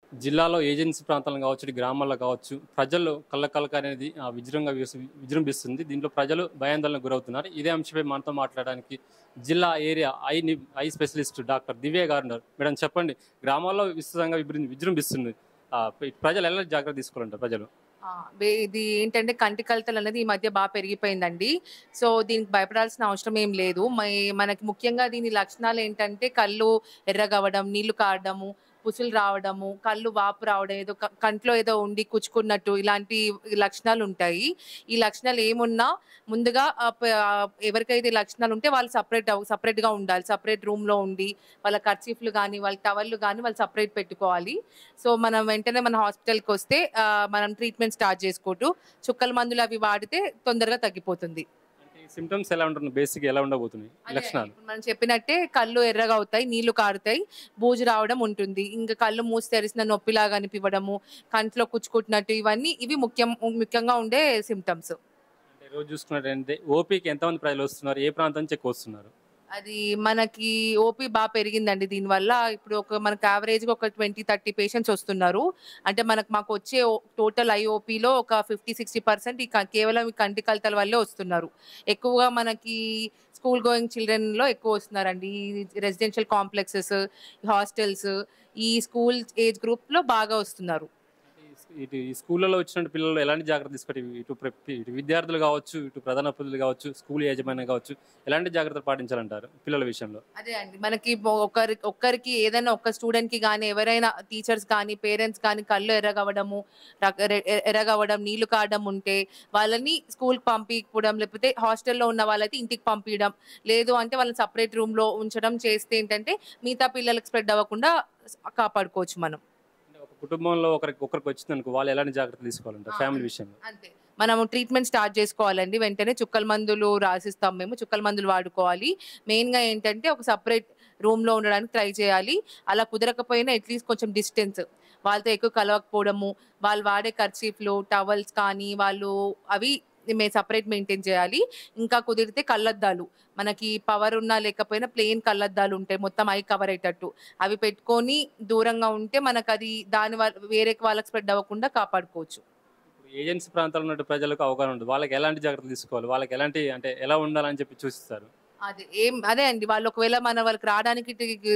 జిల్లాలో ఏజెన్సీ ప్రాంతాలను కావచ్చు ఇటు గ్రామాల్లో కావచ్చు ప్రజల్లో కళ్ళకలక అనేది ఆ, విజృంభంగా విస్- విజృంభిస్తుంది దీంట్లో ప్రజలు భయాందోళనకు గురవుతున్నారు ఇదే అంశంపై మనతో మాట్లాడడానికి జిల్లా ఏరియా ఐ ని- ఐ స్పెషలిస్ట్ డాక్టర్ దివ్య గారు ఉన్నారు మేడం చెప్పండి గ్రామాల్లో విస్తృతంగా విజృం- విజృంభిస్తుంది ఆ, ప్రజలు ఎలా జాగ్రత్త తీసుకోవాలంటారు ప్రజలు ఆ, బే- ఇది ఏంటంటే కంటి కలతలు అనేది ఈ మధ్య బాగా పెరిగిపోయిందండి సో దీనికి భయపడాల్సిన అవసరం ఏం లేదు మై- మనకి ముఖ్యంగా దీని లక్షణాలు ఏంటంటే కళ్ళు ఎర్రగవడం నీళ్లు కారడము పుసులు రావడము కళ్ళు వాపు రావడం ఏదో క- కంట్లో ఏదో ఉండి కుచ్చుకున్నట్టు ఇలాంటి లక్షణాలు ఉంటాయి ఈ లక్షణాలు ఏమున్నా ముందుగా ఆ ప- ఆ ఎవరికైతే ఈ లక్షణాలు ఉంటే వాళ్ళు సపరేట్ సపరేట్ గా ఉండాలి సపరేట్ రూమ్ లో ఉండి వాళ్ళ కర్చీఫ్లు కానీ వాళ్ళ టవల్లు కానీ వాళ్ళు సపరేట్ పెట్టుకోవాలి సో మనం వెంటనే మన హాస్పిటల్కి వస్తే ఆ, మనం ట్రీట్మెంట్ స్టార్ట్ చేసుకుంటూ చుక్కల మందులు అవి వాడితే తొందరగా తగ్గిపోతుంది అంటే ఈ సిమ్టమ్స్ ఎలా ఉంటుంది బేసిక్ ఎలా ఉండబోతున్నాయి ఈ లక్షణాలు ఇప్పుడు మనం చెప్పినట్టే కళ్ళు ఎర్రగా అవుతాయి నీళ్లు కారుతాయి బూజు రావడం ఉంటుంది ఇంకా కళ్ళు మూసి తెరిసిన నొప్పిలాగా అనిపివ్వడము కంట్లో కుచ్చుకుంటున్నట్టు ఇవన్నీ ఇవి ముఖ్యం ముఖ్యంగా ఉండే సిమ్టమ్స్ అంటే రోజు చూసుకున్నట్టంటే ఓపీకి ఎంతమంది ప్రజలు వస్తున్నారు ఏ ప్రాంతం నుంచి ఎక్కువ వస్తున్నారు అది మనకి ఓపీ బాగా పెరిగిందండి దీనివల్ల ఇప్పుడు ఒక మనకి యావరేజ్ గా ఒక ట్వంటీ థర్టీ పేషెంట్స్ వస్తున్నారు అంటే మనకు మాకు వచ్చే టోటల్ ఐఓపీలో ఒక ఫిఫ్టీ సిక్స్టీ పర్సెంట్ ఈ క- కేవలం ఈ కంటి కలతల వల్లే వస్తున్నారు ఎక్కువగా మనకి స్కూల్ గోయింగ్ చిల్డ్రన్ లో ఎక్కువ వస్తున్నారండి ఈ రెసిడెన్షియల్ కాంప్లెక్సెస్ హాస్టల్స్ ఈ స్కూల్ ఏజ్ గ్రూప్ లో బాగా వస్తున్నారు అంటే ఈ- ఇటు ఈ స్కూళ్ళలో వచ్చిన పిల్లలు ఎలాంటి జాగ్రత్త తీసుకోవాలి ఇటు ప్ర- ఇటు విద్యార్థులు కావచ్చు ఇటు ప్రధాన ప్రజలు కావచ్చు స్కూల్ యాజమాన్యం కావచ్చు ఎలాంటి జాగ్రత్తలు పాటించాలంటారు పిల్లల విషయంలో అదే అండి మనకి బొ- ఒకరి ఒక్కరికి ఏదైనా ఒక స్టూడెంట్ కి కానీ ఎవరైనా టీచర్స్ కానీ పేరెంట్స్ కానీ కళ్ళు ఎర్రగవడము రక- ఎర్ర- ఎర్ర- ఎర్రగవడం నీళ్లు కారడం ఉంటే వాళ్ళని స్కూల్ పంపించడం లేకపోతే హాస్టల్లో ఉన్న వాళ్ళైతే ఇంటికి పంపించడం లేదు అంటే వాళ్ళని సపరేట్ రూమ్ లో ఉంచడం చేస్తే ఏంటంటే మిగతా పిల్లలకు స్ప్రెడ్ అవ్వకుండా కాపాడుకోవచ్చు మనం అంటే ఒక కుటుంబంలో ఒకరికి ఒకరికి వచ్చింది అనుకో వాళ్ళు ఎలాంటి జాగ్రత్తలు తీసుకోవాలంటారు ఆ, ఫ్యామిలీ విషయంలో అంతే మనము ట్రీట్మెంట్ స్టార్ట్ చేసుకోవాలండి వెంటనే చుక్కల మందులు రాసిస్తాం మేము చుక్కల మందులు వాడుకోవాలి మెయిన్ గా ఏంటంటే ఒక సపరేట్ రూమ్ లో ఉండడానికి ట్రై చేయాలి అలా కుదరకపోయినా అట్లీస్ట్ కొంచెం డిస్టెన్స్ వాళ్ళతో ఎక్కువ కలవకపోవడము వాళ్ళు వాడే కర్చీఫ్లు టవల్స్ కానీ వాళ్ళు అవి మేము సపరేట్ మెయింటైన్ చేయాలి ఇంకా కుదిరితే కళ్ళద్దాలు మనకి పవర్ ఉన్నా లేకపోయినా ప్లెయిన్ కళ్ళద్దాలు ఉంటాయి మొత్తం ఐ కవర్ అయ్యేటట్టు అవి పెట్టుకొని దూరంగా ఉంటే మనకు అది దాని వల్ల వేరే వాళ్ళకి స్ప్రెడ్ అవ్వకుండా కాపాడుకోవచ్చు ఇప్పుడు ఏజెన్సీ ప్రాంతాల్లో ఉన్న ప్రజలకు అవగాహన ఉంటుంది వాళ్ళకి ఎలాంటి జాగ్రత్తలు తీసుకోవాలి వాళ్ళకి ఎలాంటి అంటే ఎలా ఉండాలని చెప్పి చూపిస్తారు అదే ఏం అదే అండి వాళ్ళు ఒకవేళ మన వాళ్ళకి రావడానికి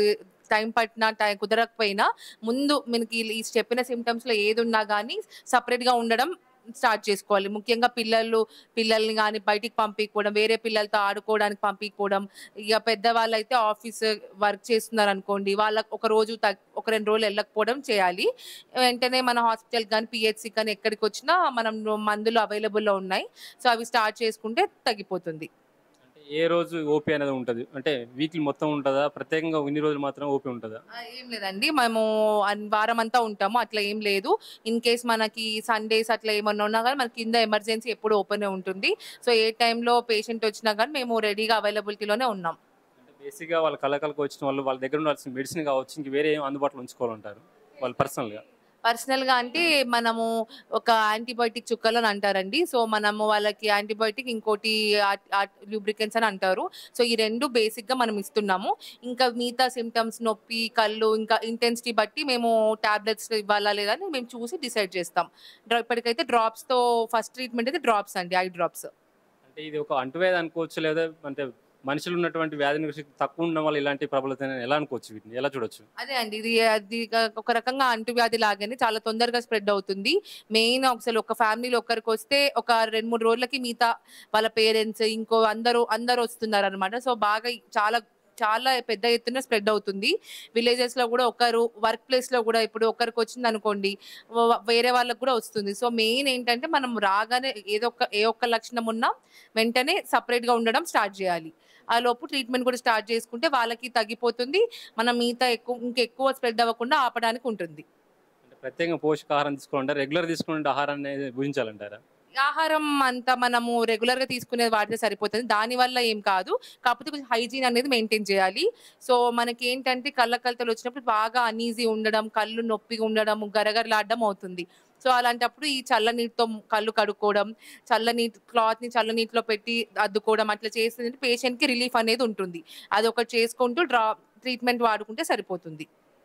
టైం పట్టినా టైం కుదరకపోయినా ముందు మనకి ఈ చెప్పిన సిమ్టమ్స్ లో ఏది ఉన్నా కానీ సపరేట్ గా ఉండడం స్టార్ట్ చేసుకోవాలి ముఖ్యంగా పిల్లలు పిల్లల్ని కానీ బయటికి పంపించుకోవడం వేరే పిల్లలతో ఆడుకోవడానికి పంపించుకోవడం ఇక పెద్దవాళ్ళు అయితే ఆఫీస్ వర్క్ చేస్తున్నారు అనుకోండి వాళ్ళకి ఒక రోజు తగ్- ఒక రెండు రోజులు వెళ్ళకపోవడం చేయాలి వెంటనే మన హాస్పిటల్ కానీ పిహెచ్సి కానీ ఎక్కడికి వచ్చినా మనం మందులు అవైలబుల్లో ఉన్నాయి సో అవి స్టార్ట్ చేసుకుంటే తగ్గిపోతుంది అంటే ఏ రోజు ఓపీ అనేది ఉంటుంది అంటే వీక్లీ మొత్తం ఉంటుందా ప్రత్యేకంగా ఇన్ని రోజులు మాత్రం ఓపీ ఉంటుందా ఆ, ఏం లేదండి మేము అన్- వారం అంతా ఉంటాము అట్లా ఏం లేదు ఇన్ కేస్ మనకి సండేస్ అట్లా ఏమన్నా ఉన్నా కానీ మనకి కింద ఎమర్జెన్సీ ఎప్పుడు ఓపెన్ ఉంటుంది సో ఏ టైంలో పేషెంట్ వచ్చినా కానీ మేము రెడీగా అవైలబిలిటీలోనే ఉన్నాం అంటే బేసిక్గా వాళ్ళ కళకళకు వచ్చిన వాళ్ళు వాళ్ళ దగ్గర ఉండాల్సిన మెడిసిన్ కావచ్చు ఇంక వేరే ఏం అందుబాటులో ఉంచుకోవాలంటారు వాళ్ళు పర్సనల్గా పర్సనల్ గా అంటే మనము ఒక యాంటీబయోటిక్ చుక్కలు అని అంటారండి సో మనము వాళ్ళకి యాంటీబయోటిక్ ఇంకోటి లూబ్రికెన్స్ అని అంటారు సో ఈ రెండు బేసిక్ గా మనం ఇస్తున్నాము ఇంకా మిగతా సిమ్టమ్స్ నొప్పి కళ్ళు ఇంకా ఇంటెన్సిటీ బట్టి మేము టాబ్లెట్స్ ఇవ్వాలా లేదా అని మేము చూసి డిసైడ్ చేస్తాం డ్రా- ఇప్పటికైతే డ్రాప్స్ తో ఫస్ట్ ట్రీట్మెంట్ అయితే డ్రాప్స్ అండి ఐ డ్రాప్స్ అంటే ఇది ఒక అంటువ్యాధి అనుకోవచ్చు లేదా అంటే మనుషులు ఉన్నటువంటి వ్యాధి నిరోధక శక్తి తక్కువ ఉండడం వల్ల ఇలాంటి ప్రబలత ఎలా అనుకోవచ్చు వీటిని ఎలా చూడొచ్చు అదే అండి ఇది అది ఒక రకంగా అంటువ్యాధి లాగానే చాలా తొందరగా స్ప్రెడ్ అవుతుంది మెయిన్ అసలు ఒక ఫ్యామిలీలో ఒకరికి వస్తే ఒక రెండు మూడు రోజులకి మిగతా వాళ్ళ పేరెంట్స్ ఇంకో అందరూ అందరూ వస్తున్నారు అనమాట సో బాగా చాలా చాలా పెద్ద ఎత్తున స్ప్రెడ్ అవుతుంది విలేజెస్ లో కూడా ఒకరు వర్క్ ప్లేస్ లో కూడా ఇప్పుడు ఒకరికి వచ్చింది అనుకోండి వ- వేరే వాళ్ళకి కూడా వస్తుంది సో మెయిన్ ఏంటంటే మనం రాగానే ఏదో ఒక ఏ ఒక్క లక్షణం ఉన్నా వెంటనే సపరేట్ గా ఉండడం స్టార్ట్ చేయాలి ఆ లోపు ట్రీట్మెంట్ కూడా స్టార్ట్ చేసుకుంటే వాళ్ళకి తగ్గిపోతుంది మనం మిగతా ఎక్కువ ఇంకెక్కువ స్ప్రెడ్ అవ్వకుండా ఆపడానికి ఉంటుంది అంటే ప్రత్యేకంగా పోషకాహారం తీసుకోవాలంటే రెగ్యులర్ తీసుకునే ఆహారాన్ని భుజించాలంటారా ఆహారం అంతా మనము రెగ్యులర్ గా తీసుకునే వాటితో సరిపోతుంది దాని వల్ల ఏం కాదు కాకపోతే కొంచెం హైజీన్ అనేది మెయింటైన్ చేయాలి సో మనకి ఏంటంటే కళ్ళ కలతలు వచ్చినప్పుడు బాగా అనీజీ ఉండడం కళ్ళు నొప్పి ఉండడం గరగరలాడడం అవుతుంది సో అలాంటప్పుడు ఈ చల్ల నీటితో కళ్ళు కడుక్కోవడం చల్ల నీటి క్లాత్ ని చల్ల నీటిలో పెట్టి అద్దుకోవడం అట్లా చేస్తే పేషెంట్ కి రిలీఫ్ అనేది ఉంటుంది అది ఒకటి చేసుకుంటూ డ్రా ట్రీట్మెంట్ వాడుకుంటే సరిపోతుంది అంటే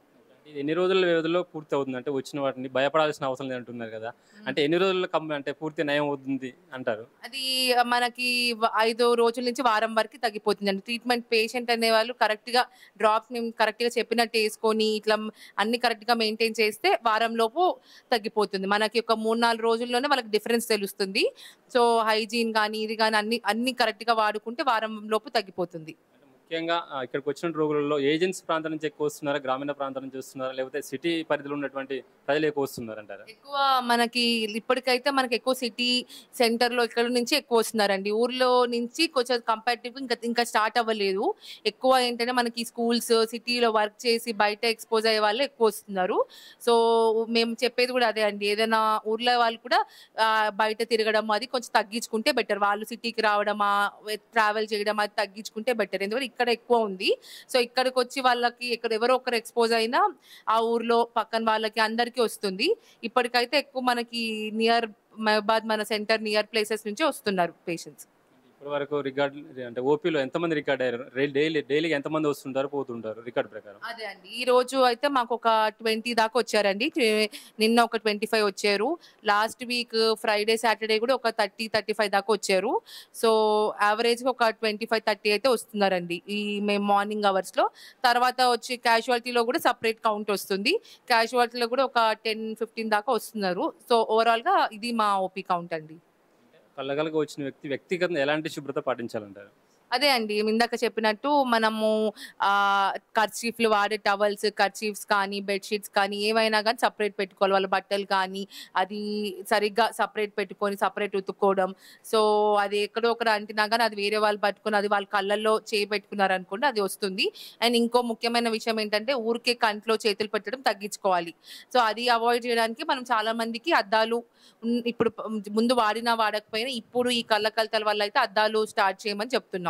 ఇది ఎన్ని రోజుల వ్యవధిలో పూర్తి అవుతుంది అంటే వచ్చిన వాటిని భయపడాల్సిన అవసరం లేదు అంటున్నారు కదా అంటే ఎన్ని రోజుల్లో కమ్ అంటే పూర్తి నయం అవుతుంది అంటారు అది మనకి వ- ఐదు రోజుల నుంచి వారం వరకు తగ్గిపోతుంది అండి ట్రీట్మెంట్ పేషెంట్ అనే వాళ్ళు కరెక్ట్ గా డ్రాప్స్ మేము కరెక్ట్ గా చెప్పినట్టు వేసుకొని ఇట్లా అన్ని కరెక్ట్ గా మెయింటైన్ చేస్తే వారం లోపు తగ్గిపోతుంది మనకి ఒక మూడు నాలుగు రోజుల్లోనే వాళ్ళకి డిఫరెన్స్ తెలుస్తుంది సో హైజీన్ కానీ ఇది కానీ అన్ని అన్ని కరెక్ట్ గా వాడుకుంటే వారం లోపు తగ్గిపోతుంది అంటే ముఖ్యంగా ఆ, ఇక్కడికి వచ్చిన రోగులలో ఏజెన్సీ ప్రాంతం నుంచి ఎక్కువ వస్తున్నారా గ్రామీణ ప్రాంతం నుంచి వస్తున్నారా లేకపోతే సిటీ పరిధిలో ఉన్నటువంటి ప్రజలు ఎక్కువ వస్తున్నారు అంటారా ఎక్కువ మనకి ఇప్పటికైతే మనకి ఎక్కువ సిటీ సెంటర్ లో ఇక్కడ నుంచి ఎక్కువ వస్తున్నారండి ఊర్లో నుంచి కొంచెం కంపారిటివ్ ఇంకా ఇంకా స్టార్ట్ అవ్వలేదు ఎక్కువ ఏంటంటే మనకి స్కూల్స్ సిటీలో వర్క్ చేసి బయట ఎక్స్పోజ్ అయ్యే వాళ్ళు ఎక్కువ వస్తున్నారు సో మేము చెప్పేది కూడా అదే అండి ఏదైనా ఊర్లో వాళ్ళు కూడా ఆ, బయట తిరగడం అది కొంచెం తగ్గించుకుంటే బెటర్ వాళ్ళు సిటీకి రావడమా ట్రావెల్ చేయడం అది తగ్గించుకుంటే బెటర్ ఎందుకంటే ఇక్కడ ఎక్కువ ఉంది సో ఇక్కడికి వచ్చి వాళ్ళకి ఇక్కడ ఎవరో ఒకరు ఎక్స్పోజ్ అయినా ఆ ఊర్లో పక్కన వాళ్ళకి అందరికీ వస్తుంది ఇప్పటికైతే ఎక్కువ మనకి నియర్ మహబాద్ మన సెంటర్ నియర్ ప్లేసెస్ నుంచి వస్తున్నారు పేషెంట్స్ ఇప్పటి వరకు రికార్డ్ అంటే ఓపీలో ఎంతమంది రికార్డ్ అయ్యారు డైలీ డైలీకి ఎంతమంది వస్తుంటారు పోతుంటారు రికార్డ్ ప్రకారం అదే అండి ఈ రోజు అయితే మాకు ఒక ట్వంటీ దాకా వచ్చారండి ట్వ- నిన్న ఒక ట్వంటీ ఫైవ్ వచ్చారు లాస్ట్ వీక్ ఫ్రైడే సాటర్డే కూడా ఒక థర్టీ థర్టీ ఫైవ్ దాకా వచ్చారు సో యావరేజ్ ఒక ట్వంటీ ఫైవ్ థర్టీ అయితే వస్తున్నారండి ఈ మేము మార్నింగ్ అవర్స్ లో తర్వాత వచ్చి క్యాజువాలిటీలో కూడా సపరేట్ కౌంట్ వస్తుంది క్యాజువాలిటీలో కూడా ఒక టెన్ ఫిఫ్టీన్ దాకా వస్తున్నారు సో ఓవరాల్ గా ఇది మా ఓపీ కౌంట్ అండి కళ్ళగలగా వచ్చిన వ్యక్తి వ్యక్తిగతంగా ఎలాంటి శుభ్రత పాటించాలంటారు అదే అండి ఇందాక చెప్పినట్టు మనము ఆ కర్చీఫ్లు వాడే టవల్స్ కర్చీఫ్స్ కానీ బెడ్షీట్స్ కానీ ఏమైనా కానీ సపరేట్ పెట్టుకోవాలి వాళ్ళ బట్టలు కానీ అది సరిగ్గా సపరేట్ పెట్టుకొని సపరేట్ ఉతుక్కోవడం సో అది ఎక్కడో ఒకటి అంటినా కానీ అది వేరే వాళ్ళు పట్టుకొని అది వాళ్ళ కళ్ళల్లో చేయి పెట్టుకున్నారు అనుకోండి అది వస్తుంది అండ్ ఇంకో ముఖ్యమైన విషయం ఏంటంటే ఊరికే కంట్లో చేతులు పెట్టడం తగ్గించుకోవాలి సో అది అవాయిడ్ చేయడానికి మనం చాలా మందికి అద్దాలు ఉన్- ఇప్పుడు ప- ముందు వాడినా వాడకపోయినా ఇప్పుడు ఈ కళ్ళ కలతల వల్ల అయితే అద్దాలు స్టార్ట్ చేయమని చెప్తున్నాం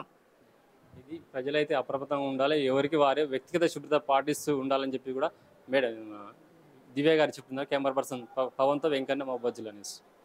ఇది ప్రజలైతే అప్రమత్తంగా ఉండాలి ఎవరికి వారే వ్యక్తిగత శుభ్రత పాటిస్తూ ఉండాలని చెప్పి కూడా మేడం ఆ, దివ్య గారు చెప్తున్నారు కెమెరా పర్సన్ ప- పవన్తో వెంకన్న మహబూబ్ జిల్లా న్యూస్